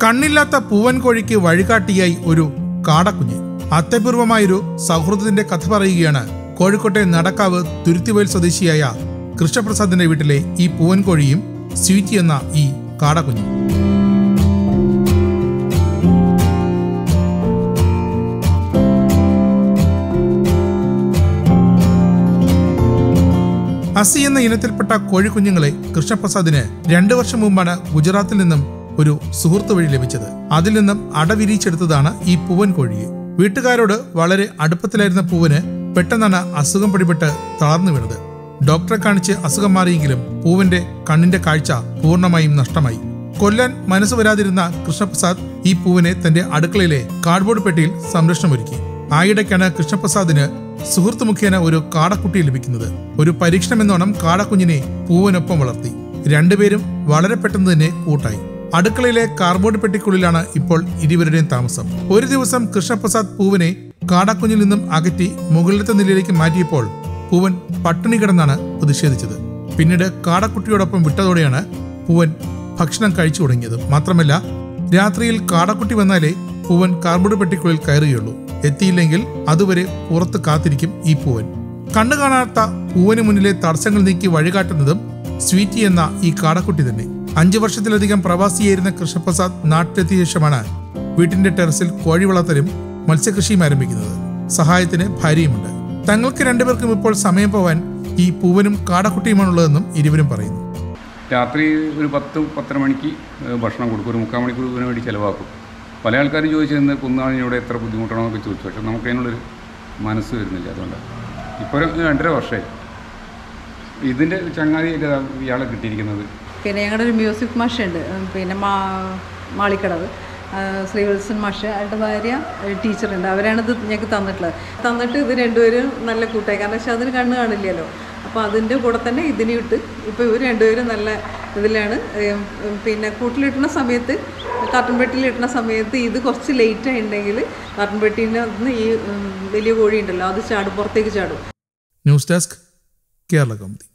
കണ്ണില്ലാത്ത പൂവൻ കോഴിക്ക് വഴികാട്ടിയായി ഒരു കാടക്കുഞ്ഞ് അത്യപൂർവമായൊരു സൗഹൃദത്തിന്റെ കഥ പറയുകയാണ് കോഴിക്കോട്ടെ നടക്കാവ് തുരുത്തിവയൽ സ്വദേശിയായ കൃഷ്ണപ്രസാദിന്റെ വീട്ടിലെ ഈ പൂവൻ കോഴിയും സ്വീറ്റി എന്ന ഈ കാടക്കുഞ്ഞും അസി എന്ന ഇനത്തിൽപ്പെട്ട കോഴിക്കുഞ്ഞുങ്ങളെ കൃഷ്ണപ്രസാദിന് രണ്ടു വർഷം മുമ്പാണ് ഗുജറാത്തിൽ നിന്നും ഒരു സുഹൃത്ത് വഴി ലഭിച്ചത് അതിൽ നിന്നും അടവിരിച്ചെടുത്തതാണ് ഈ പൂവൻ കോഴിയെ വീട്ടുകാരോട് വളരെ അടുപ്പത്തിലായിരുന്ന പൂവന് പെട്ടെന്നാണ് അസുഖം പിടിപെട്ട് തളർന്നു വീണത് ഡോക്ടറെ കാണിച്ച് അസുഖം മാറിയെങ്കിലും പൂവന്റെ കണ്ണിന്റെ കാഴ്ച പൂർണ്ണമായും നഷ്ടമായി കൊല്ലാൻ മനസ്സ് വരാതിരുന്ന കൃഷ്ണപ്രസാദ് ഈ പൂവിനെ തന്റെ അടുക്കളയിലെ കാർഡ്ബോർഡ് പെട്ടിയിൽ സംരക്ഷണമൊരുക്കി ആയിടയ്ക്കാണ് കൃഷ്ണപ്രസാദിന് സുഹൃത്ത് മുഖേന ഒരു കാടക്കുട്ടിയെ ലഭിക്കുന്നത് ഒരു പരീക്ഷണമെന്നോണം കാടക്കുഞ്ഞിനെ പൂവനൊപ്പം വളർത്തി രണ്ടുപേരും വളരെ പെട്ടെന്ന് തന്നെ കൂട്ടായി അടുക്കളയിലെ കാർബോർഡ് പെട്ടിക്കുള്ളിലാണ് ഇപ്പോൾ ഇരുവരുടെയും താമസം ഒരു ദിവസം കൃഷ്ണപ്രസാദ് പൂവനെ കാടക്കുഞ്ഞിൽ നിന്നും അകറ്റി മുകളിലത്തെ നിലയിലേക്ക് മാറ്റിയപ്പോൾ പൂവൻ പട്ടിണി കിടന്നാണ് പ്രതിഷേധിച്ചത് പിന്നീട് കാടക്കുട്ടിയോടൊപ്പം വിട്ടതോടെയാണ് പൂവൻ ഭക്ഷണം കഴിച്ചു തുടങ്ങിയത് മാത്രമല്ല രാത്രിയിൽ കാടക്കുട്ടി വന്നാലേ പൂവൻ കാർബോർഡ് പെട്ടിക്കുള്ളിൽ കയറുകയുള്ളൂ എത്തിയില്ലെങ്കിൽ അതുവരെ പുറത്ത് കാത്തിരിക്കും ഈ പൂവൻ കണ്ണു കാണാത്ത പൂവന് മുന്നിലെ തടസ്സങ്ങൾ നീക്കി വഴികാട്ടുന്നതും സ്വീറ്റി എന്ന ഈ കാടക്കുട്ടി തന്നെ അഞ്ചു വർഷത്തിലധികം പ്രവാസിയായിരുന്ന കൃഷ്ണപ്രസാദ് നാട്ടിലെത്തിയ ശേഷമാണ് വീട്ടിന്റെ ടെറസിൽ കോഴി വളർത്തലും മത്സ്യകൃഷിയും ആരംഭിക്കുന്നത് സഹായത്തിന് ഭാര്യയുമുണ്ട് തങ്ങൾക്ക് രണ്ടുപേർക്കും ഇപ്പോൾ സമയം പോവാൻ ഈ പൂവനും കാടക്കുട്ടിയുമാണുള്ളതെന്നും ഇരുവരും പറയുന്നു രാത്രി ഒരു പത്ത് പത്തര മണിക്ക് ഏഹ് ഭക്ഷണം കൊടുക്കും ഒരു മുക്കാൽ മണിക്കൂർ ഇതിനു വേണ്ടി ചിലവാക്കും പല ആൾക്കാരും ചോദിച്ചിരുന്നത് കുന്നാളിനോട് എത്ര ബുദ്ധിമുട്ടാണോ എന്നൊക്കെ ചോദിച്ചു പക്ഷെ നമുക്ക് അതിനുള്ളൊരു മനസ്സ് വരുന്നില്ല അതുകൊണ്ടാണ് ഇപ്പോൾ ഒരു രണ്ടര വർഷമായി ഇതിൻ്റെ ചങ്ങാതിയായിട്ട് ഇയാളെ കിട്ടിയിരിക്കുന്നത് പിന്നെ ഞങ്ങളുടെ ഒരു മ്യൂസിക് മാഷുണ്ട് ഉം, പിന്നെ മാ മാളിക്കടവ് ആ, ശ്രീവത്സൻ മാഷ് അയാളുടെ ഭാര്യ ഒരു ടീച്ചറുണ്ട് അവരാണ് ഇത് ഞങ്ങൾക്ക് തന്നിട്ടുള്ളത് തന്നിട്ട് ഇത് രണ്ടുപേരും നല്ല കൂട്ടായി കാരണം വെച്ചാൽ അതിന് കണ്ണ് കാണില്ലല്ലോ അപ്പോൾ അതിൻ്റെ കൂടെ തന്നെ ഇതിനെ ഇട്ട് ഇപ്പോൾ ഇവർ രണ്ടുപേരും നല്ല ഇതിലാണ് ഉം, ഉം, പിന്നെ കൂട്ടിലിട്ടുന്ന സമയത്ത് കാർട്ടൺ പെട്ടിയിൽ ഇട്ടുന്ന സമയത്ത് ഇത് കുറച്ച് ലേറ്റ് ആയിട്ടുണ്ടെങ്കിൽ കാർട്ടൺ പെട്ടീൻ്റെ നിന്ന് ഈ ഉം, വലിയ കോഴി ഉണ്ടല്ലോ അത് ചാടും പുറത്തേക്ക് ചാടും ന്യൂസ് ഡെസ്ക് കേരള കൗമുദി